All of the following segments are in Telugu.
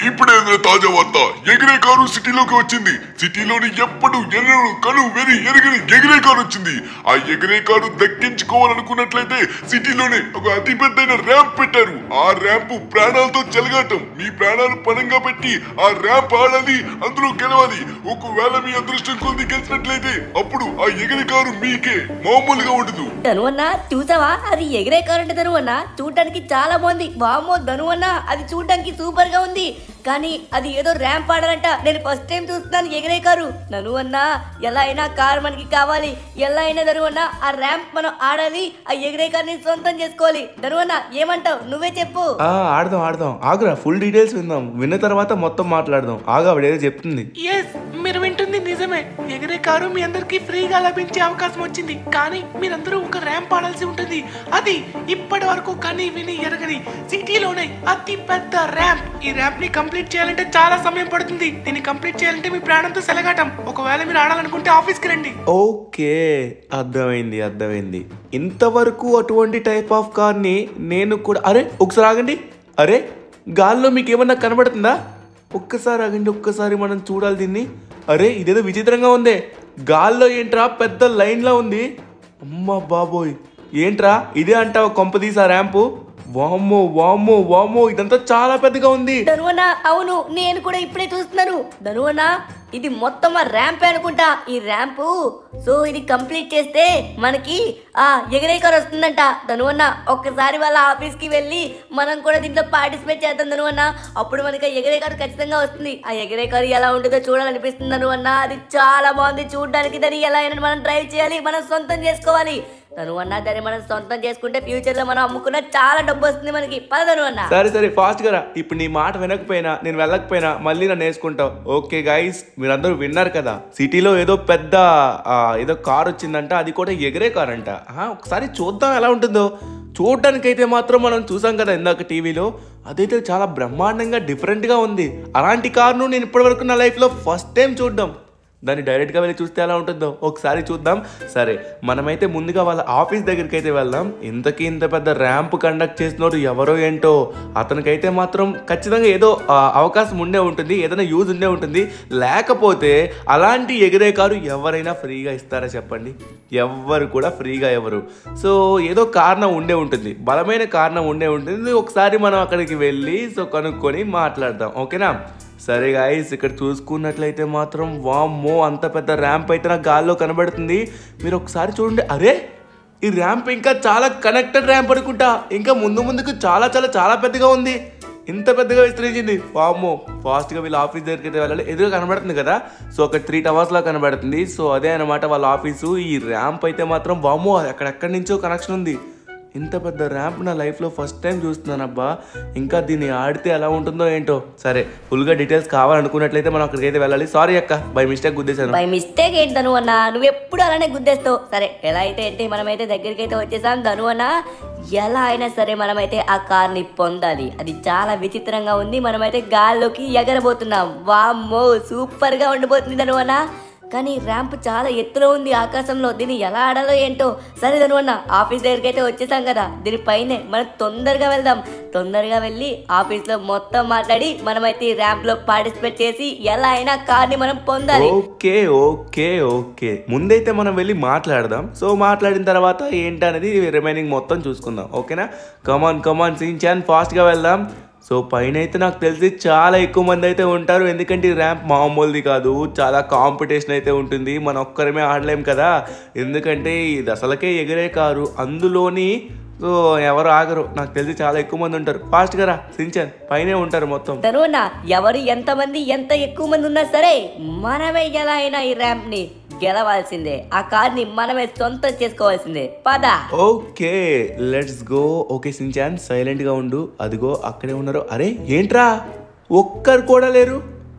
ఇప్పుడే తాజా వార్త ఎగిరే కారు సిటీలోకి వచ్చింది సిటీలోని ఎప్పుడు ఎన్నడూ కను వెరి ఎరగని ఎగిరే కారు వచ్చింది ఆ ఎగిరే కారు దక్కించుకోవాలనుకున్నట్లయితే సిటీలోనే ఒక అతి పెద్దైన ర్యాంప్ పెట్టారు ఆ ర్యాంపు ప్రాణాలతో చెలగాటం మీ ప్రాణాలు పణంగా పెట్టి ఆ ర్యాంప్ ఆడాలి అందులో గెలవాలి ఒకవేళ మీ అదృష్టం కొద్ది గెలిచినట్లయితే అప్పుడు ఆ ఎగిరే కారు మీకే మామూలుగా ఉండదు ధను అన్న చూసావా అది ఎగిరే కారంట ధను అన్న చూడడానికి చాలా బాగుంది వామో ధను అన్న అది చూడడానికి సూపర్ గా ఉంది కానీ అది ఏదో ర్యాంప్ ఆడాలంట నేను ఫస్ట్ టైం చూస్తున్నాను ఎగిరే కారు ధను అన్న ఎలా అయినా కారు మనకి కావాలి ఎలా అయినా ధను అన్న ఆ ర్యాంప్ మనం ఆడాలి ఆ ఎగిరే కార్ని సొంతం చేసుకోవాలి ధను అన్న ఏమంటావు నువ్వే చెప్పు ఆ, ఆడదాం ఆడదాం ఆగురా ఫుల్ డీటెయిల్స్ విందాం విన్న తర్వాత మొత్తం మాట్లాడదాం ఆగు ఆవిడ ఏదో చెప్తుంది ఎస్ మీరు వింటుంది నిజమే ఎగిరే కారు మీ అందరికి ఫ్రీగా లభించే అవకాశం వచ్చింది కానీ మీరందరూ ఒక ర్యాంప్ ఆడాల్సి ఉంటుంది అది ఇప్పటి వరకు కని విని ఎరగని సిటీలోనే అతి పెద్ద ర్యాంప్ ఈ ర్యాంప్ ని కంప్లీట్ చేయాలంటే చాలా సమయం పడుతుంది దీన్ని కంప్లీట్ చేయాలంటే మీ ప్రాణంతో సెలగాటం ఒకవేళ మీరు ఆడాలనుకుంటే ఆఫీస్కి రండి ఓకే అర్థమైంది అర్థమైంది ఇంతవరకు అటువంటి టైప్ ఆఫ్ కార్ని నేను కూడా అరే ఒకసారి ఆగండి అరే గాల్లో మీకు ఏమన్నా కనబడుతుందా ఒక్కసారి ఆగండి ఒక్కసారి మనం చూడాలి దీన్ని అరే ఇదేదో విచిత్రంగా ఉందే గాల్లో ఏంట్రా పెద్ద లైన్లా ఉంది అమ్మ బాబోయ్ ఏంట్రా ఇదే అంటావా కొంపదీసా ర్యాంపు వామ్మో వామ్మో వామ్మో ఇదంతా చాలా పెద్దగా ఉంది ధనువన్న అవును నేను కూడా ఇప్పుడే చూస్తున్నాను ధనువన్న ఇది మొత్తం ఆ ర్యాంప్ అనుకుంటా ఈ ర్యాంపు సో ఇది కంప్లీట్ చేస్తే మనకి ఆ ఎగిరే కారు వస్తుందంట ధనువన్న ఒక్కసారి వాళ్ళ ఆఫీస్ కి వెళ్ళి మనం కూడా దీంట్లో పార్టిసిపేట్ చేద్దాం ధనువన్న అప్పుడు మనకి ఆ ఎగిరే కారు ఖచ్చితంగా వస్తుంది ఆ ఎగిరే కారు ఎలా ఉంటుందో చూడాలనిపిస్తుంది ధనువన్న అది చాలా బాగుంది చూడడానికి దాన్ని ఎలా అయినా మనం డ్రైవ్ చేయాలి మనం సొంతం చేసుకోవాలి ధను అన్న దాన్ని మనం సొంతం చేసుకుంటే ఫ్యూచర్ లో మనం అమ్ముకున్న చాలా డబ్బు వస్తుంది మనకి పద ధను అన్న సరే సరే ఫాస్ట్ గా రా. ఇప్పుడు నీ మాట వినకపోయినా నేను వెళ్ళకపోయినా మళ్ళీ నన్ను వేసుకుంటావు ఓకే గైస్ మీరందరూ విన్నారు కదా సిటీలో ఏదో పెద్ద ఆ, ఏదో కార్ వచ్చిందంట అది కూడా ఎగిరే కార్ అంట ఆహా, ఒకసారి చూద్దాం ఎలా ఉంటుందో చూడడానికైతే మాత్రం మనం చూసాం కదా ఇందాక టీవీలో అదైతే చాలా బ్రహ్మాండంగా డిఫరెంట్గా ఉంది అలాంటి కార్ను నేను ఇప్పటివరకు నా లైఫ్లో ఫస్ట్ టైం చూడడం దాన్ని డైరెక్ట్గా వెళ్ళి చూస్తే ఎలా ఉంటుందో ఒకసారి చూద్దాం సరే మనమైతే ముందుగా వాళ్ళ ఆఫీస్ దగ్గరికి అయితే వెళ్దాం ఇంతకీ ఇంత పెద్ద ర్యాంప్ కండక్ట్ చేసినోడు ఎవరో ఏంటో అతనికైతే మాత్రం ఖచ్చితంగా ఏదో ఆ, అవకాశం ఉండే ఉంటుంది ఏదైనా యూజ్ ఉండే ఉంటుంది లేకపోతే అలాంటి ఎగిరే కారు ఎవరైనా ఫ్రీగా ఇస్తారా చెప్పండి ఎవ్వరు కూడా ఫ్రీగా ఎవరు సో ఏదో కారణం ఉండే ఉంటుంది బలమైన కారణం ఉండే ఉంటుంది ఒకసారి మనం అక్కడికి వెళ్ళి సో కనుక్కొని మాట్లాడదాం ఓకేనా సరే గాయస్ ఇక్కడ చూసుకున్నట్లయితే మాత్రం వామ్మో అంత పెద్ద ర్యాంప్ అయితే నాకు గాల్లో కనబడుతుంది మీరు ఒకసారి చూడండి అరే ఈ ర్యాంప్ ఇంకా చాలా కనెక్టెడ్ ర్యాంప్ అనుకుంటా ఇంకా ముందు ముందుకు చాలా చాలా చాలా పెద్దగా ఉంది ఇంత పెద్దగా విస్తరించింది వామ్మో ఫాస్ట్గా వీళ్ళ ఆఫీస్ దగ్గరికి అయితే వెళ్ళాలి ఎదురుగా కనబడుతుంది కదా సో ఒక త్రీ టవర్స్లో కనబడుతుంది సో అదే అనమాట వాళ్ళ ఆఫీసు ఈ ర్యాంప్ అయితే మాత్రం వామ్మో అక్కడెక్కడి నుంచో కనెక్షన్ ఉంది ఇంత పెద్ద ర్యాంప్ నా లైఫ్లో ఫస్ట్ టైం చూస్తున్నాను అబ్బా ఇంకా దీన్ని ఆడితే ఎలా ఉంటుందో ఏంటో సరే ఫుల్గా డీటెయిల్స్ కావాలనుకున్నట్లయితే మనం అక్కడికి అయితే వెళ్ళాలి సారీ అక్క బై మిస్టేక్ గుద్దేశాను బై మిస్టేక్ ఏంటి ధను అన్న నువ్వు ఎప్పుడు అలానే గుద్దేస్తావు సరే ఎలా అయితే ఏంటి మనమైతే దగ్గరికి అయితే వచ్చేసాం ధను అన్న ఎలా అయినా సరే మనమైతే ఆ కార్ని పొందాలి అది చాలా విచిత్రంగా ఉంది మనమైతే గాల్లోకి ఎగరబోతున్నాం వామ్మో సూపర్ గా ఉండిపోతుంది ధను అన్న కానీ ర్యాంప్ చాలా ఎత్తులో ఉంది ఆకాశంలో దీన్ని ఎలా ఆడాలో ఏంటో సరే ధను అన్న ఆఫీస్ దగ్గరికి అయితే వచ్చేసాం కదా దీనిపైనే మనం తొందరగా వెళ్దాం తొందరగా వెళ్ళి ఆఫీస్లో మొత్తం మాట్లాడి మనమైతే ఈ ర్యాంప్లో పార్టిసిపేట్ చేసి ఎలా అయినా కార్ని మనం పొందాలి ఓకే ఓకే ఓకే ముందైతే మనం వెళ్ళి మాట్లాడదాం సో మాట్లాడిన తర్వాత ఏంటనేది రిమైనింగ్ మొత్తం చూసుకుందాం ఓకేనా కమాన్ కమాన్ సీన్ చాన్ ఫాస్ట్గా వెళ్దాం సో పైన అయితే నాకు తెలిసి చాలా ఎక్కువ మంది అయితే ఉంటారు ఎందుకంటే ఈ ర్యాంప్ మామూలుది కాదు చాలా కాంపిటీషన్ అయితే ఉంటుంది మనం ఒక్కరమే ఆడలేం కదా ఎందుకంటే ఇది అసలకే ఎగిరే కారు అందులోని సో ఎవరు ఆగరు నాకు తెలిసి చాలా ఎక్కువ మంది ఉంటారు ఫాస్ట్గా రా సించాన్ పైనే ఉంటారు మొత్తం తరుణ ఎవరు ఎంతమంది ఎంత ఎక్కువ మంది ఉన్నా సరే మనమే ఎలా అయినా ఈ ర్యాంప్ ని గెలవాల్సిందే ఆ కార్ ని మనమే సొంతం చేసుకోవాల్సిందే పద okay let's go okay Shinchan silent గా ఉండు అదిగో అక్కడే ఉన్నారు అరే ఏంట్రా ఒక్కరు కూడా లేరు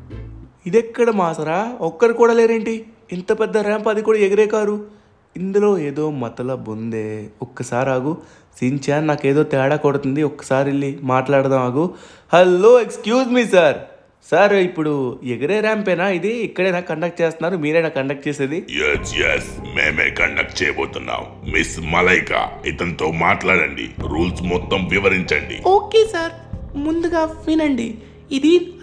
ఇదెక్కడ మాసరా ఒక్కరు కూడా లేరేంటి ఇంత పెద్ద ర్యాంప్ అది కూడా ఎగిరే కారు ఇందులో ఏదో మతలబ్ ఉందే ఒక్కసారి ఆగు సించాన్ నాకేదో తేడా కొడుతుంది ఒక్కసారి వెళ్ళి మాట్లాడదాం ఆగు hello excuse me sir sir ఇప్పుడు ఎగిరే ర్యాంపేనా ఇది ఇక్కడేనా కండక్ట్ చేస్తున్నారు మీరేనా కండక్ట్ చేసేది ఎస్ ఎస్ మేమే కండక్ట్ చేయబోతున్నాం మిస్ మలైక ఇతనితో మాట్లాడండి రూల్స్ మొత్తం వివరించండి ఓకే సార్ ముందుగా వినండి ఇది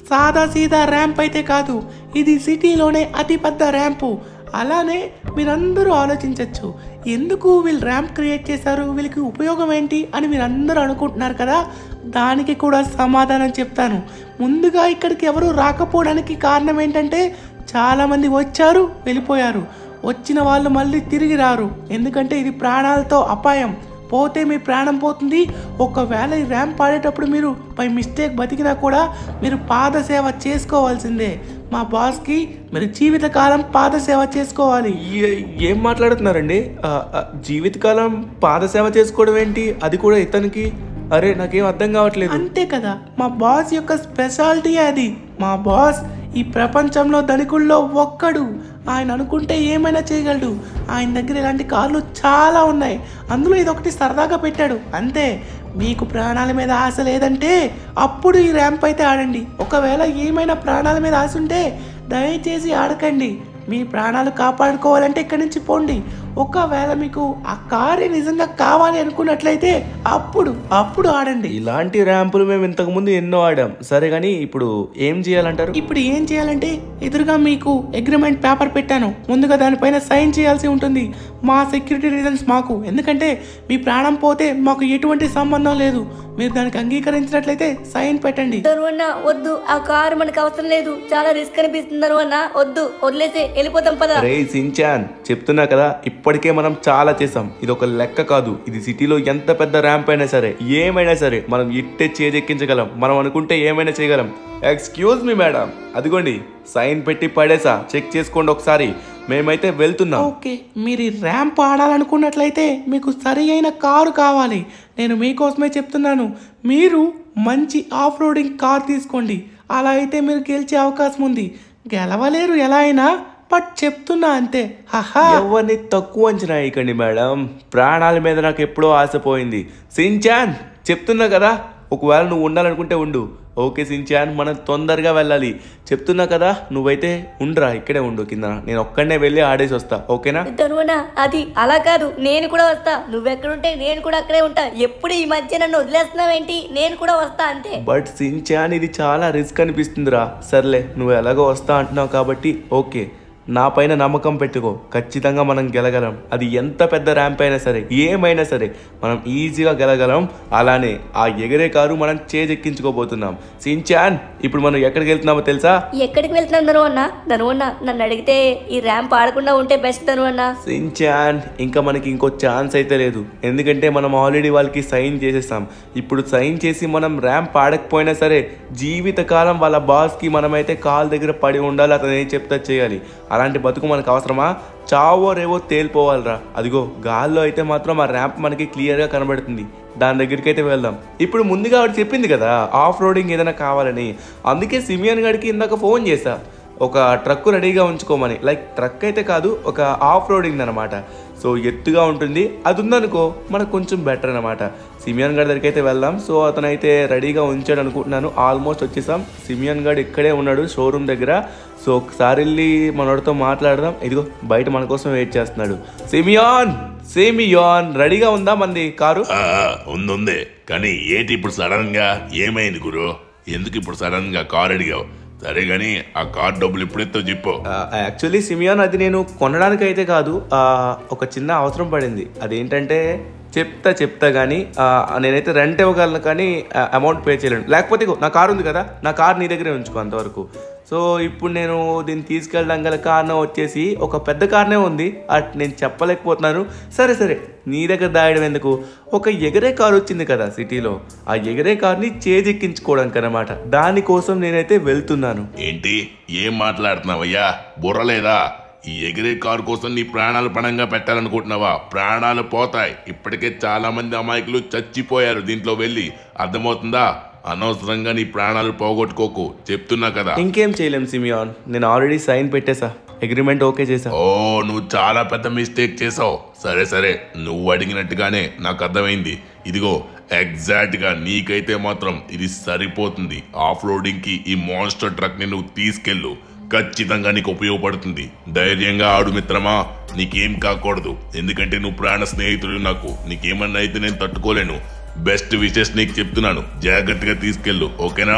సాదా సీదా ర్యాంప్ అయితే కాదు ఇది సిటీలోనే అతి పెద్ద ర్యాంపు అలానే మీరందరూ ఆలోచించవచ్చు ఎందుకు వీళ్ళు ర్యాంప్ క్రియేట్ చేశారు వీళ్ళకి ఉపయోగం ఏంటి అని మీరు అందరూ అనుకుంటున్నారు కదా దానికి కూడా సమాధానం చెప్తాను ముందుగా ఇక్కడికి ఎవరు రాకపోవడానికి కారణం ఏంటంటే చాలామంది వచ్చారు వెళ్ళిపోయారు వచ్చిన వాళ్ళు మళ్ళీ తిరిగి రారు ఎందుకంటే ఇది ప్రాణాలతో అపాయం పోతే మీ ప్రాణం పోతుంది ఒకవేళ ఈ ర్యాంప్ ఆడేటప్పుడు మీరు బై మిస్టేక్ బతికినా కూడా మీరు పాదసేవ చేసుకోవాల్సిందే మా బాస్కి మీరు జీవితకాలం పాదసేవ చేసుకోవాలి ఏ- ఏం మాట్లాడుతున్నారండి ఆ, ఆ, జీవితకాలం పాదసేవ చేసుకోవడం ఏంటి అది కూడా ఇతనికి అరే నాకేం అర్థం కావట్లేదు అంతే కదా మా బాస్ యొక్క స్పెషాలిటీ అది మా బాస్ ఈ ప్రపంచంలో ధనికుల్లో ఒక్కడు ఆయన అనుకుంటే ఏమైనా చేయగలడు ఆయన దగ్గర ఇలాంటి కార్లు చాలా ఉన్నాయి అందులో ఇది ఒకటి సరదాగా పెట్టాడు అంతే మీకు ప్రాణాల మీద ఆశ లేదంటే అప్పుడు ఈ ర్యాంప్ అయితే ఆడండి ఒకవేళ ఏమైనా ప్రాణాల మీద ఆశ ఉంటే దయచేసి ఆడకండి మీ ప్రాణాలు కాపాడుకోవాలంటే ఇక్కడి నుంచి పోండి ఒకవేళ మీకు ఆ కారు నిజంగా కావాలి అనుకున్నట్లయితే అప్పుడు అప్పుడు ఆడండి ఇలాంటి ర్యాంపులు మేము ఇంతకు ముందు ఎన్నో ఆడాం సరే కానీ ఇప్పుడు ఏం చేయాలంటారు ఇప్పుడు ఏం చేయాలంటే ఎదురుగా మీకు అగ్రిమెంట్ పేపర్ పెట్టాను ముందుగా దానిపైన సైన్ చేయాల్సి ఉంటుంది మా సెక్యూరిటీ రీజన్స్ మాకు ఎందుకంటే మీ ప్రాణం పోతే మాకు ఎటువంటి సంబంధం లేదు మీరు దానికి అంగీకరించినట్లయితే సైన్ పెట్టండి ధనువన్న వద్దు ఆ కారు మనకు అవసరం లేదు చాలా రిస్క్ అనిపిస్తుంది ధనువన్న వద్దు వదిలేసి వెళ్ళిపోతాం పద రే సించాన్ చెప్తున్నా కదా ఇప్పటికే మనం చాలా చేసాం ఇది ఒక లెక్క కాదు ఇది సిటీలో ఎంత పెద్ద ర్యాంప్ అయినా సరే ఏమైనా సరే మనం ఇట్టే చేజెక్కించగలం మనం అనుకుంటే ఏమైనా చేయగలం ఎక్స్క్యూజ్ మీ మేడం అదిగోండి సైన్ పెట్టి పడేసా చెక్ చేసుకోండి ఒకసారి మేమైతే వెళ్తున్నాం ఓకే మీరు ఈ ర్యాంప్ ఆడాలనుకున్నట్లయితే మీకు సరి అయిన కారు కావాలి నేను మీకోసమే చెప్తున్నాను మీరు మంచి ఆఫ్ రోడింగ్ కార్ తీసుకోండి అలా అయితే మీరు గెలిచే అవకాశం ఉంది గెలవలేరు ఎలా అయినా బట్ చెప్తున్నా అంతే హహా ఎవరిని తక్కువ అంచనా వేయకండి మేడం ప్రాణాల మీద నాకు ఎప్పుడో ఆశపోయింది సించాన్ చెప్తున్నా కదా ఒకవేళ నువ్వు ఉండాలనుకుంటే ఉండు ఓకే సించాన్ మనం తొందరగా వెళ్ళాలి చెప్తున్నా కదా నువ్వైతే ఉండరా ఇక్కడే ఉండు కింద నేను ఒక్కడనే వెళ్ళి ఆడేసి వస్తా ఓకేనా ధనువన్న అది అలా కాదు నేను కూడా వస్తా నువ్వెక్కడుంటే నేను కూడా అక్కడే ఉంటా ఎప్పుడు ఈ మధ్య నన్ను వదిలేస్తున్నావేంటి నేను కూడా వస్తా అంతే బట్ సించాన్ ఇది చాలా రిస్క్ అనిపిస్తుందిరా సర్లే నువ్వు ఎలాగో వస్తా అంటున్నావు కాబట్టి ఓకే నా పైన నమ్మకం పెట్టుకో ఖచ్చితంగా మనం గెలగలం అది ఎంత పెద్ద ర్యాంప్ అయినా సరే ఏమైనా సరే మనం ఈజీగా గెలగలం అలానే ఆ ఎగరే కారు మనం చేజెక్కించుకోబోతున్నాం సించాన్ ఇప్పుడు మనం ఎక్కడికి వెళ్తున్నామో తెలుసా ఎక్కడికి వెళ్తున్నాం ధనువన్న ధనువన్న నన్ను అడిగితే ఈ ర్యాంప్ ఆడకుండా ఉంటే బెస్ట్ ధనువన్న సించాన్ ఇంకా మనకి ఇంకో ఛాన్స్ అయితే లేదు ఎందుకంటే మనం ఆల్రెడీ వాళ్ళకి సైన్ చేసేసాం ఇప్పుడు సైన్ చేసి మనం ర్యాంప్ ఆడకపోయినా సరే జీవితకాలం వాళ్ళ బాస్కి మనమైతే కాల్ దగ్గర పడి ఉండాలి అతను ఏం చెప్తా చేయాలి అలాంటి బతుకు మనకు అవసరమా చావో రేవో తేలిపోవాలిరా అదిగో గాల్లో అయితే మాత్రం ఆ ర్యాంప్ మనకి క్లియర్గా కనబడుతుంది దాని దగ్గరికి అయితే వెళ్దాం ఇప్పుడు ముందుగా ఆవిడ చెప్పింది కదా ఆఫ్ రోడింగ్ ఏదైనా కావాలని అందుకే సిమియన్ గడికి ఇందాక ఫోన్ చేశా ఒక ట్రక్ రెడీగా ఉంచుకోమని లైక్ ట్రక్ అయితే కాదు ఒక ఆఫ్ రోడింగ్ అనమాట సో ఎత్తుగా ఉంటుంది అది ఉందనుకో మనకు కొంచెం బెటర్ అనమాట సిమియన్ గడ్ దగ్గరికి అయితే వెళ్దాం సో అతను అయితే రెడీగా ఉంచాడు అనుకుంటున్నాను ఆల్మోస్ట్ వచ్చేసాం సిమియన్ గడ్ ఇక్కడే ఉన్నాడు షోరూమ్ దగ్గర సో ఒకసారి వెళ్ళి మనోడితో మాట్లాడదాం ఇదిగో బయట మన కోసం వెయిట్ చేస్తున్నాడు సిమియాన్ సిమియాన్ రెడీగా ఉందా మంది కారు ఆ, ఉంది ఉంది కానీ ఏంటి ఇప్పుడు సడన్ గా ఏమైంది గురు ఎందుకు ఇప్పుడు సడన్ గా కార్ అడిగావు సరే గాని ఆ కార్ డబ్బులు ఎప్పుడెత్తో చెప్పు యాక్చువల్లీ సిమియాన్ అది నేను కొనడానికి అయితే కాదు ఆ, ఒక చిన్న అవసరం పడింది అదేంటంటే చెప్తా చెప్తా కానీ ఆ, నేనైతే రెంట్ ఇవ్వగలను కానీ అమౌంట్ పే చేయలేను లేకపోతే ఇగో నా కార్ ఉంది కదా నా కార్ నీ దగ్గరే ఉంచుకో అంతవరకు సో ఇప్పుడు నేను దీన్ని తీసుకెళ్ళడం గల కారణం వచ్చేసి ఒక పెద్ద కారణం ఉంది అట్ నేను చెప్పలేకపోతున్నాను సరే సరే నీ దగ్గర దాయడం ఎందుకు ఒక ఎగరే కారు వచ్చింది కదా సిటీలో ఆ ఎగరే కార్ని చేజెక్కించుకోవడానికి అనమాట దానికోసం నేనైతే వెళ్తున్నాను ఏంటి ఏం మాట్లాడుతున్నావయ్యా బుర్రలేదా ఈ ఎగిరే కారు కోసం నీ ప్రాణాలు పణంగా పెట్టాలనుకుంటున్నావా ప్రాణాలు పోతాయి ఇప్పటికే చాలా మంది అమాయకులు చచ్చిపోయారు దీంట్లో వెళ్ళి అర్థమవుతుందా అనవసరంగా నీ ప్రాణాలు పోగొట్టుకోకు చెప్తున్నా కదా ఇంకేం చేయలేం సిమియాన్ నేను ఆల్రెడీ సైన్ పెట్టేశా అగ్రిమెంట్ ఓకే చేశా ఓ నువ్వు చాలా పెద్ద మిస్టేక్ చేసావు సరే సరే నువ్వు అడిగినట్టుగానే నాకు అర్థమైంది ఇదిగో ఎగ్జాక్ట్ గా నీకైతే మాత్రం ఇది సరిపోతుంది ఆఫ్ రోడింగ్ కి ఈ మాన్స్టర్ ట్రక్ ని నువ్వు తీసుకెళ్ళు ఖచ్చితంగా నీకు ఉపయోగపడుతుంది ధైర్యంగా ఆడు మిత్రమా నీకేం కాకూడదు ఎందుకంటే నువ్వు ప్రాణ స్నేహితుడు నాకు నీకేమన్నా అయితే నేను తట్టుకోలేను బెస్ట్ విషెస్ నీకు చెప్తున్నాను జాగ్రత్తగా తీసుకెళ్ళు ఓకేనా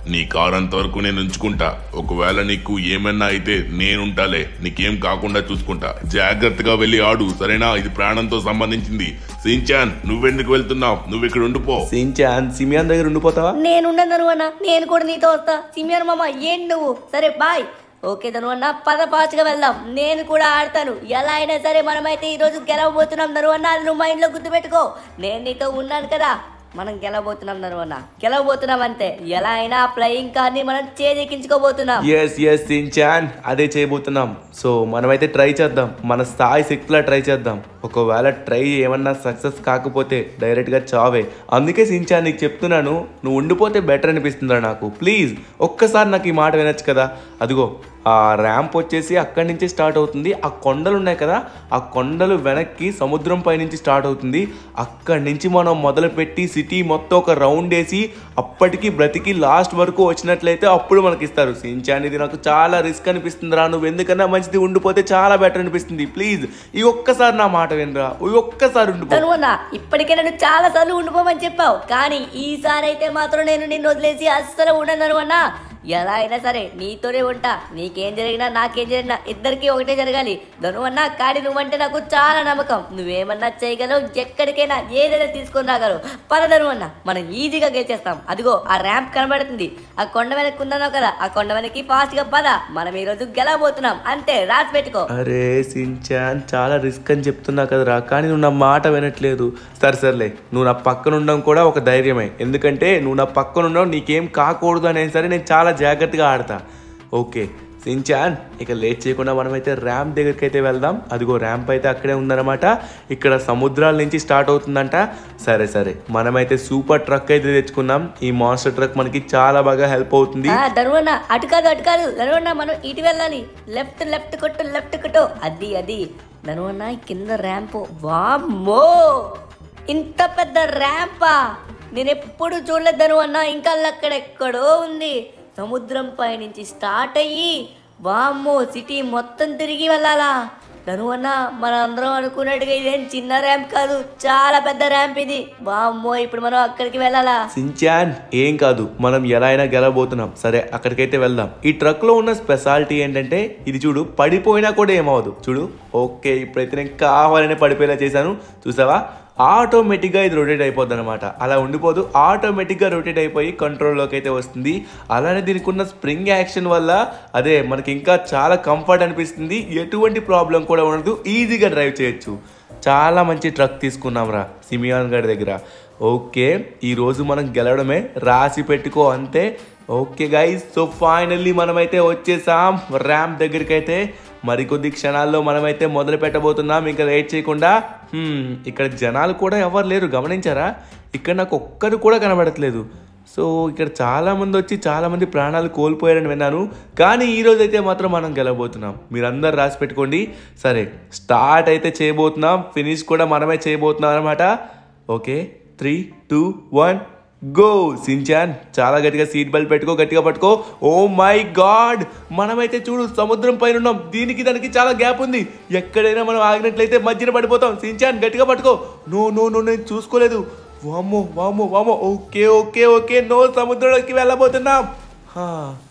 నీ కార్ అంతవరకు నేను ఉంచుకుంటా ఒకవేళ నీకు ఏమన్నా అయితే నేనుంటాలే నీకేం కాకుండా చూసుకుంటా జాగ్రత్తగా వెళ్ళి ఆడు సరేనా ఇది ప్రాణంతో సంబంధించింది సించాన్ నువ్వెందుకు వెళ్తున్నావు నువ్వు ఇక్కడ ఉండిపో సించాన్ సిమియాన్ దగ్గర ఉండిపోతావా నేనున్నాను ధనువన్న నేను కూడా నీతో వస్తా సిమియర్ మామ ఏం నువ్వు సరే బాయ్ ఓకే ధనువన్న పద పాచుగా వెళ్దాం నేను కూడా ఆడతాను ఎలా అయినా సరే మనమైతే ఈరోజు గెలవబోతున్నాం ధనువన్న అది నువ్వు మైండ్లో గుర్తుపెట్టుకో నేను నీతో ఉన్నాను కదా మనం గెలవబోతున్నాం ధనువన్న గెలవబోతున్నాం అంతే ఎలా అయినా ఫ్లయింగ్ కార్ ని మనం చేజెక్కించుకోబోతున్నాం ఎస్ ఎస్ సించాన్ అదే చేయబోతున్నాం సో మనమైతే ట్రై చేద్దాం మన స్థాయి శక్తిలా ట్రై చేద్దాం ఒకవేళ ట్రై ఏమన్నా సక్సెస్ కాకపోతే డైరెక్ట్గా చావే అందుకే సించాన్ నీకు చెప్తున్నాను నువ్వు ఉండిపోతే బెటర్ అనిపిస్తుందా నాకు ప్లీజ్ ఒక్కసారి నాకు ఈ మాట వినొచ్చు కదా అదిగో ఆ ర్యాంప్ వచ్చేసి అక్కడి నుంచి స్టార్ట్ అవుతుంది ఆ కొండలు ఉన్నాయి కదా ఆ కొండలు వెనక్కి సముద్రం పై నుంచి స్టార్ట్ అవుతుంది అక్కడి నుంచి మనం మొదలుపెట్టి సిటీ మొత్తం ఒక రౌండ్ వేసి అప్పటికి బ్రతికి లాస్ట్ వరకు వచ్చినట్లయితే అప్పుడు మనకి ఇస్తారు సించాన్ ఇది నాకు చాలా రిస్క్ అనిపిస్తుంది రా నువ్వు ఎందుకన్నా మంచిది ఉండిపోతే చాలా బెటర్ అనిపిస్తుంది ప్లీజ్ ఈ ఒక్కసారి నా మాట వినరా ఈ ఒక్కసారి ఉండిపో ధనువన్న ఇప్పటికే నన్ను చాలా సార్లు ఉండిపోమని చెప్పావు కానీ ఈసారి అయితే మాత్రం నేను నిన్ను వదిలేసి అస్సలు ఉండను ధనువన్న ఎలా అయినా సరే నీతోనే ఉంటా నీకేం జరిగినా నాకేం జరిగినా ఇద్దరికి ఒకటే జరగాలి ధనువన్న కాడి నువ్వంటే నాకు చాలా నమ్మకం నువ్వేమన్నా చేయగలవు ఎక్కడికైనా ఏదైనా తీసుకొని రాగలవు పద ధనువన్న మనం ఈజీగా గెలిచేస్తాం అదిగో ఆ ర్యాంప్ కనబడుతుంది ఆ కొండ వెనక్కి ఉన్నావు కదా ఆ కొండ వెనక్కి ఫాస్ట్ గా పద మనం ఈ రోజు గెలవబోతున్నాం అంతే రాసి పెట్టుకో అరే సించాన్ చాలా రిస్క్ అని చెప్తున్నా కదరా కానీ నువ్వు నా మాట వినట్లేదు సరే సర్లే నువ్వు నా పక్కన ఉండడం కూడా ఒక ధైర్యమే ఎందుకంటే నువ్వు నా పక్కన ఉండడం నీకేం కాకూడదు అనేది సరే నేను చాలా జాగ్రత్తగా ఆడతా ఓకే సించాన్ ఇక లేట్ చేయకుండా మనమైతే ర్యాంప్ దగ్గరికి అయితే వెళ్దాం అదిగో ర్యాంప్ అయితే అక్కడే ఉందన్నమాట ఇక్కడ సముద్రాల నుంచి స్టార్ట్ అవుతుందంట సరే సరే మనమైతే సూపర్ ట్రక్ అయితే తెచ్చుకున్నాం ఈ మాన్స్టర్ ట్రక్ మనకి చాలా బాగా హెల్ప్ అవుతుంది ఆ ధనువన్న అటు కాదు అటు కాదు ధనువన్న మనం ఇటు వెళ్ళాలి లెఫ్ట్ లెఫ్ట్ కొట్టు లెఫ్ట్ కొట్టు అది అది ధనువన్న ఈ కింద ర్యాంప్ వామ్మో ఇంత పెద్ద ర్యాంపా నేను ఎప్పుడు చూడలేదు ధనువన్న ఇంకా అక్కడెక్కడో ఉంది సముద్రం పై నుంచి స్టార్ట్ అయ్యి వామ్మో సిటీ మొత్తం తిరిగి వెళ్ళాలా ధనువన్న మన అందరం అనుకున్నట్టుగా ఇదేం చిన్న ర్యాంప్ కాదు చాలా పెద్ద ర్యాంప్ ఇది వామ్మో ఇప్పుడు మనం అక్కడికి వెళ్ళాలా సించాన్ ఏం కాదు మనం ఎలా అయినా గెలవబోతున్నాం సరే అక్కడికైతే వెళ్దాం ఈ ట్రక్ లో ఉన్న స్పెషాలిటీ ఏంటంటే ఇది చూడు పడిపోయినా కూడా ఏమవదు చూడు ఓకే ఇప్పుడైతే నేను కావాలనే పడిపోయేలా చేశాను చూసావా ఆటోమేటిక్గా ఇది రొటేట్ అయిపోద్ది అనమాట అలా ఉండిపోదు ఆటోమేటిక్గా రొటేట్ అయిపోయి కంట్రోల్లోకి అయితే వస్తుంది అలానే దీనికి ఉన్న స్ప్రింగ్ యాక్షన్ వల్ల అదే మనకి ఇంకా చాలా కంఫర్ట్ అనిపిస్తుంది ఎటువంటి ప్రాబ్లం కూడా ఉండదు ఈజీగా డ్రైవ్ చేయొచ్చు చాలా మంచి ట్రక్ తీసుకున్నాం రా సిమియాన్ గారి దగ్గర ఓకే ఈరోజు మనం గెలవడమే రాసి పెట్టుకో అంతే ఓకే గైస్ సో ఫైనల్లీ మనమైతే వచ్చేసాం ర్యాంప్ దగ్గరికి అయితే మరికొద్ది క్షణాల్లో మనమైతే మొదలు పెట్టబోతున్నాం ఇంకా లేట్ చేయకుండా హ్మ్, ఇక్కడ జనాలు కూడా ఎవరు లేరు గమనించారా ఇక్కడ నాకు ఒక్కరు కూడా కనబడట్లేదు సో ఇక్కడ చాలా మంది వచ్చి చాలా మంది ప్రాణాలు కోల్పోయారని విన్నాను కానీ ఈ రోజు అయితే మాత్రం మనం గెలవబోతున్నాం మీరందరు రాసి పెట్టుకోండి సరే స్టార్ట్ అయితే చేయబోతున్నాం ఫినిష్ కూడా మనమే చేయబోతున్నాం అనమాట okay three two one go Shinchan చాలా గట్టిగా సీట్ బెల్ట్ పెట్టుకో గట్టిగా పట్టుకో ఓ మై గాడ్ మనమైతే చూడు సముద్రం పైన ఉన్నాం దీనికి దానికి చాలా గ్యాప్ ఉంది ఎక్కడైనా మనం ఆగినట్లయితే మధ్యన పడిపోతాం సించాన్ గట్టిగా పట్టుకో నో నో నో నేను చూసుకోలేదు వామ్మో వామ్మో వామ్మో ఓకే ఓకే ఓకే నో సముద్రంలోకి వెళ్ళబోతున్నాం హా,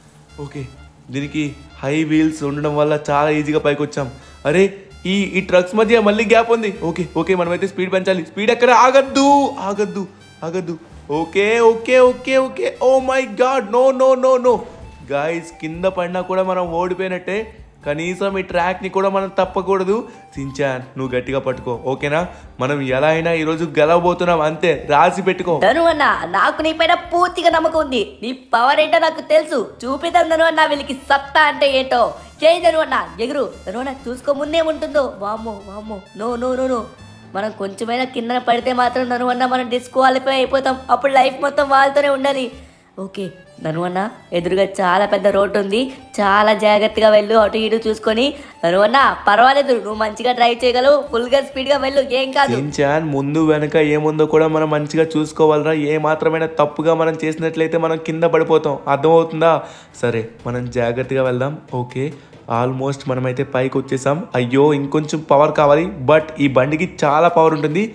ఓకే దీనికి హై వీల్స్ ఉండడం వల్ల చాలా ఈజీగా పైకి వచ్చాం అరే ఈ ఈ ట్రక్స్ మధ్య మళ్ళీ గ్యాప్ ఉంది ఓకే ఓకే మనమైతే స్పీడ్ పెంచాలి స్పీడ్ ఎక్కడ ఆగద్దు ఆగద్దు ఆగద్దు okay okay okay okay oh my god no no no no guys కింద పడినా కూడా మనం ఓడిపోయినట్టే కనీసం ఈ ట్రాక్ని కూడా మనం తప్పకూడదు సించాన్ నువ్వు గట్టిగా పట్టుకో ఓకేనా మనం ఎలా అయినా ఈరోజు గెలవబోతున్నాం అంతే రాసి పెట్టుకో ధను అన్న నాకు నీ పైన పూర్తిగా నమ్మకం ఉంది నీ పవర్ ఏంటో నాకు తెలుసు చూపిద్దాం ధను అన్న వీళ్ళకి సత్తా అంటే ఏంటో చేయి ధను అన్న ఎగురు ధను అన్న చూసుకో ముందే ఉంటుందో వామ్మో వామ్మో నో నో నో నో మనం కొంచెమైనా కిందన పడితే మాత్రం ధను అన్న మనం డిస్క్వాలిఫై అయిపోతాం అప్పుడు లైఫ్ మొత్తం వాళ్ళతోనే ఉండాలి ఓకే ధను అన్న ఎదురుగా చాలా పెద్ద రోడ్డు ఉంది చాలా జాగ్రత్తగా వెళ్ళు అటు ఇటు చూసుకొని ధను అన్న పర్వాలేదు నువ్వు మంచిగా డ్రైవ్ చేయగలవు ఫుల్గా స్పీడ్గా వెళ్ళు ఏం కాదు సించాన్ ముందు వెనక ఏముందో కూడా మనం మంచిగా చూసుకోవాలరా ఏ మాత్రమైనా తప్పుగా మనం చేసినట్లయితే మనం కింద పడిపోతాం అర్థమవుతుందా సరే మనం జాగ్రత్తగా వెళ్దాం ఓకే ఆల్మోస్ట్ మనమైతే పైకి వచ్చేసాం అయ్యో ఇంకొంచెం పవర్ కావాలి బట్ ఈ బండికి చాలా పవర్ ఉంటుంది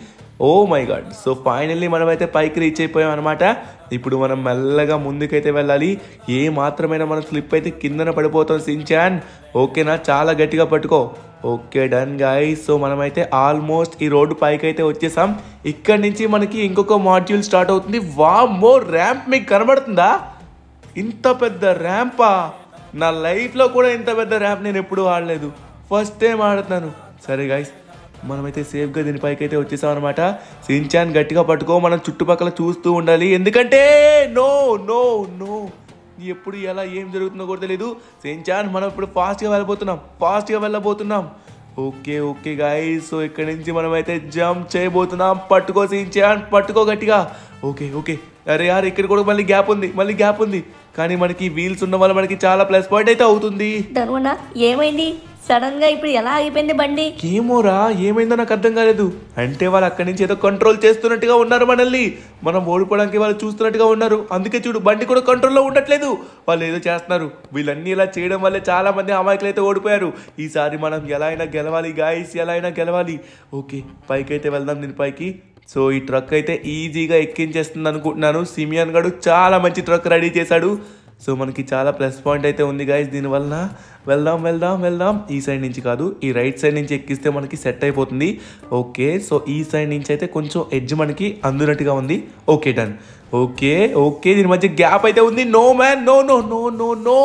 oh my god so finally మనమైతే పైకి రీచ్ అయిపోయాం అనమాట ఇప్పుడు మనం మెల్లగా ముందుకైతే వెళ్ళాలి ఏ మాత్రమైనా మనం స్లిప్ అయితే కిందన పడిపోతాం సించాన్ ఓకేనా చాలా గట్టిగా పట్టుకో ఓకే డన్ గాయస్ సో మనమైతే ఆల్మోస్ట్ ఈ రోడ్డు పైకి అయితే వచ్చేసాం ఇక్కడ నుంచి మనకి ఇంకొక మాడ్యూల్ స్టార్ట్ అవుతుంది వామ్మో ర్యాంప్ మీకు కనబడుతుందా ఇంత పెద్ద ర్యాంపా నా లైఫ్లో కూడా ఇంత పెద్ద ర్యాంప్ నేను ఎప్పుడూ ఆడలేదు ఫస్ట్ టైం ఆడుతున్నాను సరే గాయస్ మనమైతే సేఫ్గా దీనిపైకి అయితే వచ్చేసాం అనమాట సించాన్ గట్టిగా పట్టుకో మనం చుట్టుపక్కల చూస్తూ ఉండాలి ఎందుకంటే నో నో నో ఎప్పుడు ఎలా ఏం జరుగుతుందో కూడా తెలియదు సించాన్ మనం ఇప్పుడు ఫాస్ట్గా వెళ్ళబోతున్నాం ఫాస్ట్గా వెళ్ళబోతున్నాం ఓకే ఓకే గాయస్ సో ఇక్కడ నుంచి మనమైతే జంప్ చేయబోతున్నాం పట్టుకో సించాన్ పట్టుకో గట్టిగా ఓకే ఓకే అరే యార్ ఇక్కడ కూడా మళ్ళీ గ్యాప్ ఉంది మళ్ళీ గ్యాప్ ఉంది కానీ మనకి వీల్స్ ఉన్న వల్ల మనకి చాలా ప్లస్ పాయింట్ అయితే అవుతుంది ధనువన్న ఏమైంది సడన్ గా ఇప్పుడు ఎలా ఆగిపోయింది బండి ఏమోరా ఏమైందో నాకు అర్థం కాలేదు అంటే వాళ్ళు అక్కడి నుంచి ఏదో కంట్రోల్ చేస్తున్నట్టుగా ఉన్నారు మనల్ని మనం ఓడిపోవడానికి వాళ్ళు చూస్తున్నట్టుగా ఉన్నారు అందుకే చూడు బండి కూడా కంట్రోల్లో ఉండట్లేదు వాళ్ళు ఏదో చేస్తున్నారు వీళ్ళన్నీ ఇలా చేయడం వల్లే చాలా మంది అమాయకులు అయితే ఓడిపోయారు ఈసారి మనం ఎలా అయినా గెలవాలి గాయస్ ఎలా అయినా గెలవాలి ఓకే పైకి అయితే వెళ్దాం దీని పైకి సో ఈ ట్రక్ అయితే ఈజీగా ఎక్కించేస్తుంది అనుకుంటున్నాను సిమియన్ గడు చాలా మంచి ట్రక్ రెడీ చేశాడు సో మనకి చాలా ప్లస్ పాయింట్ అయితే ఉంది గాయస్ దీనివల్ల వెళ్దాం వెళ్దాం వెళ్దాం ఈ సైడ్ నుంచి కాదు ఈ రైట్ సైడ్ నుంచి ఎక్కిస్తే మనకి సెట్ అయిపోతుంది ఓకే సో ఈ సైడ్ నుంచి అయితే కొంచెం ఎడ్జ్ మనకి అందునట్టుగా ఉంది ఓకే డన్ ఓకే ఓకే దీని మధ్య గ్యాప్ అయితే ఉంది no man no no no no no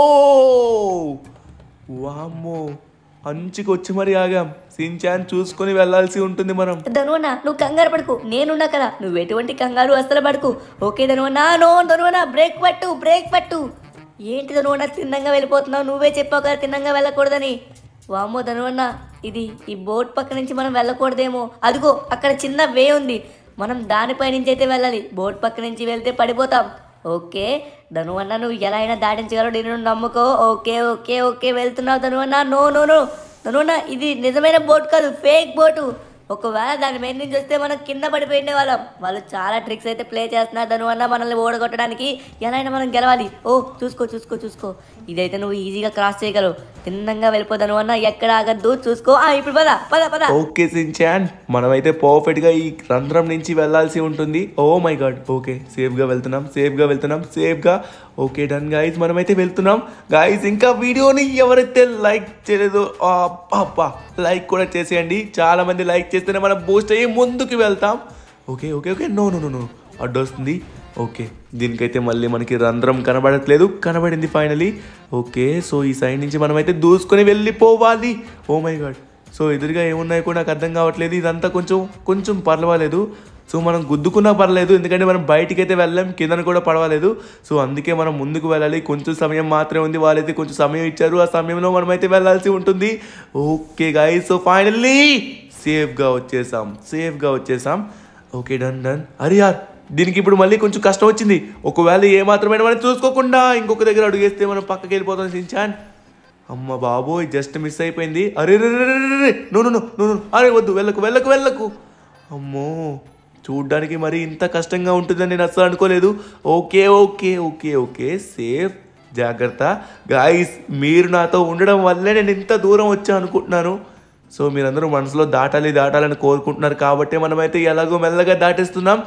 వామ్మో అంచుకు వచ్చి మరి ఆగాం సించాన్ చూసుకొని వెళ్ళాల్సి ఉంటుంది మనం ధనువన్న నువ్వు కంగారు పడుకు నేనున్నా కదా నువ్వు ఎటువంటి కంగారు అస్సలు పడుకు ఓకే ధనువన్న నో ధనువన్న బ్రేక్ పట్టు బ్రేక్ పట్టు ఏంటి ధనువన్న తిన్నంగా వెళ్ళిపోతున్నావు నువ్వే చెప్పావు కదా తిన్నంగా వెళ్ళకూడదని వామ్మో ధనువన్న ఇది ఈ బోట్ పక్క నుంచి మనం వెళ్ళకూడదేమో అదిగో అక్కడ చిన్న వే ఉంది మనం దానిపై నుంచి అయితే వెళ్ళాలి బోట్ పక్క నుంచి వెళ్తే పడిపోతాం ఓకే ధనువన్న నువ్వు ఎలా అయినా దాటించగలవు నేను నమ్ముకో ఓకే ఓకే ఓకే వెళ్తున్నావు ధనువన్న నో నో నో ధనువన్న ఇది నిజమైన బోట్ కాదు ఫేక్ బోటు ఒకవేళ దాని మీద నుంచి వస్తే మనం కింద పడిపోయిండే వాళ్ళం వాళ్ళు చాలా ట్రిక్స్ అయితే ప్లే చేస్తున్నారు ధనువన్న మనల్ని ఓడగొట్టడానికి ఎలా అయినా మనం గెలవాలి ఓ చూసుకో చూసుకో చూసుకో ఇదైతే నువ్వు ఈజీగా క్రాస్ చేయగలవు తిన్నంగా వెళ్ళిపో ధనువన్న ఎక్కడ ఆగద్దు చూసుకో ఆ ఇప్పుడు పద పద పద ఓకే సించాన్ మనమైతే పర్ఫెక్ట్ గా ఈ రంధ్రం నుంచి వెళ్ళాల్సి ఉంటుంది oh my god okay safe గా వెళ్తున్నాం సేఫ్ గా వెళ్తున్నాం సేఫ్ గా ఓకే డన్ గాయస్ మనమైతే వెళ్తున్నాం గాయస్ ఇంకా వీడియోని ఎవరైతే లైక్ చేయలేదో ఆ, అబ్బా లైక్ కూడా చేసేయండి చాలా మంది లైక్ చేస్తేనే మనం బూస్ట్ అయ్యి ముందుకు వెళ్తాం okay okay okay no no no no అడ్డు వస్తుంది ఓకే దీనికైతే మళ్ళీ మనకి రంధ్రం కనబడట్లేదు కనబడింది ఫైనలీ ఓకే సో ఈ సైడ్ నుంచి మనమైతే దూసుకొని వెళ్ళిపోవాలి ఓ మై గాడ్ సో ఎదురుగా ఏమున్నాయి కూడా నాకు అర్థం కావట్లేదు ఇదంతా కొంచెం కొంచెం పర్వాలేదు సో మనం గుద్దుకున్నా పర్లేదు ఎందుకంటే మనం బయటికి అయితే వెళ్ళాం కిందన కూడా పడవలేదు సో అందుకే మనం ముందుకు వెళ్ళాలి కొంచెం సమయం మాత్రమే ఉంది వాళ్ళైతే కొంచెం సమయం ఇచ్చారు ఆ సమయంలో మనం అయితే వెళ్ళాల్సి ఉంటుంది ఓకే గాయస్ సో ఫైనల్లీ సేఫ్గా వచ్చేసాం సేఫ్గా వచ్చేసాం ఓకే డన్ డన్ అరే యార్ దీనికి ఇప్పుడు మళ్ళీ కొంచెం కష్టం వచ్చింది ఒకవేళ ఏ మాత్రమైనా మనం చూసుకోకుండా ఇంకొక దగ్గర అడుగేస్తే మనం పక్కకి వెళ్ళిపోతాం సించాన్ అమ్మ బాబోయ్ జస్ట్ మిస్ అయిపోయింది అరే రే రే రే రే రే. No no no no no. అరే వద్దు వెళ్ళకు వెళ్ళకు వెళ్ళకు అమ్మో చూడ్డానికి మరి ఇంత కష్టంగా ఉంటుందని నేను అస్సలు అనుకోలేదు okay okay okay okay safe జాగ్రత్త గాయస్ మీరు నాతో ఉండడం వల్లే నేను ఇంత దూరం వచ్చా అనుకుంటున్నాను సో మీరందరూ మనసులో దాటాలి దాటాలని కోరుకుంటున్నారు కాబట్టి మనమైతే ఎలాగో మెల్లగా దాటేస్తున్నాం